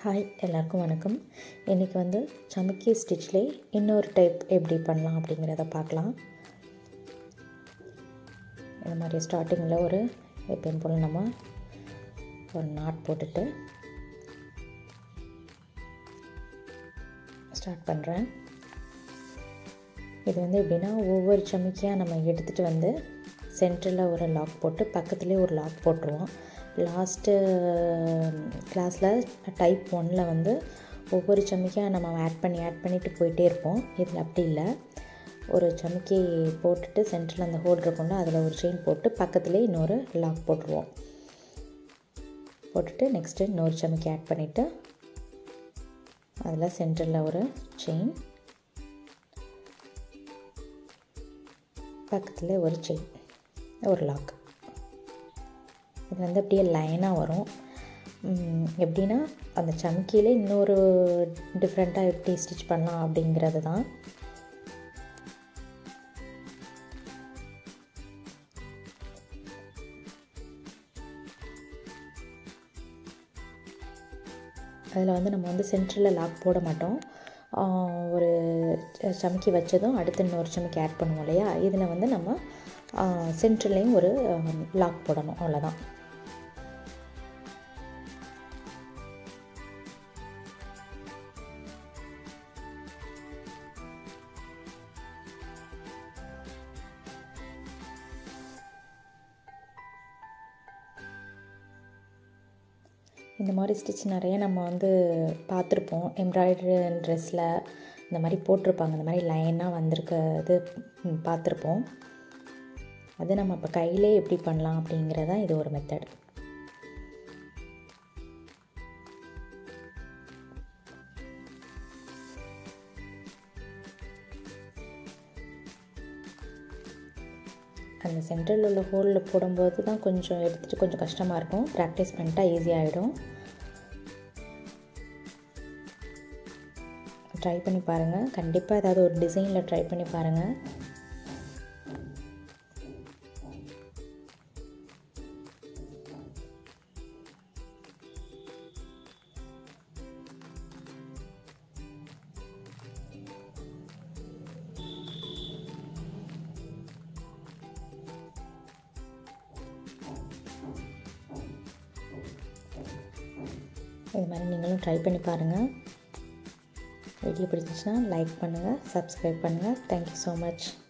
hi எல்லாருக்கும் வணக்கம் இன்றைக்கி வந்து சமக்கி ஸ்டிச்லே இன்னொரு டைப் எப்படி பண்ணலாம் அப்படிங்கிறத பார்க்கலாம் இந்த மாதிரி ஸ்டார்டிங்கில் ஒரு எப்பயும் போல் நம்ம ஒரு நாட் போட்டுட்டு ஸ்டார்ட் பண்ணுறேன் இது வந்து எப்படின்னா ஒவ்வொரு சமிக்கியாக நம்ம எடுத்துகிட்டு வந்து சென்டரில் ஒரு லாக் போட்டு பக்கத்துலேயே ஒரு லாக் போட்டுருவோம் லாஸ்ட்டு கிளாஸில் டைப் ஒனில் வந்து ஒவ்வொரு சமிக்காக நம்ம ஆட் பண்ணி ஆட் பண்ணிவிட்டு போயிட்டே இருப்போம் இதில் அப்படி இல்லை ஒரு சமிக்கி போட்டுட்டு சென்டரில் அந்த ஹோல் இருக்கும்ல அதில் ஒரு செயின் போட்டு பக்கத்துலேயே இன்னொரு லாக் போட்டுருவோம் போட்டுட்டு நெக்ஸ்ட்டு இன்னொரு சமிக்கி ஆட் பண்ணிவிட்டு அதில் சென்டரில் ஒரு செயின் பக்கத்தில் ஒரு செயின் ஒரு லாக் இது வந்து அப்படியே லைனாக வரும் எப்படின்னா அந்த சம்கியில் இன்னொரு டிஃப்ரெண்ட்டாக எப்படி ஸ்டிச் பண்ணலாம் அப்படிங்கிறது தான் அதில் வந்து நம்ம வந்து சென்டரில் லாக் போட மாட்டோம் ஒரு சமைக்கி வச்சதும் அடுத்து இன்னொரு சமைக்கி ஆட் பண்ணுவோம் இல்லையா இதில் வந்து நம்ம சென்டர்லேயும் ஒரு லாக் போடணும் அவ்வளோதான் இந்த மாதிரி ஸ்டிச் நிறைய நம்ம வந்து பார்த்துருப்போம் எம்ப்ராய்டரி ட்ரெஸ்ஸில் இந்த மாதிரி போட்டிருப்பாங்க இந்த மாதிரி லைனாக வந்திருக்க இது பார்த்துருப்போம் அது நம்ம இப்போ கையிலே எப்படி பண்ணலாம் அப்படிங்கிறதான் இது ஒரு மெத்தட் அந்த சென்டரில் உள்ள ஹோலில் போடும்போது தான் கொஞ்சம் எடுத்துகிட்டு கொஞ்சம் கஷ்டமாக இருக்கும் ப்ராக்டிஸ் பண்ணிட்டா ஈஸியாகிடும் ட்ரை பண்ணி பாருங்கள் கண்டிப்பாக ஏதாவது ஒரு டிசைனில் ட்ரை பண்ணி பாருங்கள் இது மாதிரி நீங்களும் ட்ரை பண்ணி பாருங்கள் வீடியோ பிடிச்சிச்சின்னா லைக் பண்ணுங்கள் சப்ஸ்கிரைப் பண்ணுங்கள் தேங்க்யூ ஸோ மச்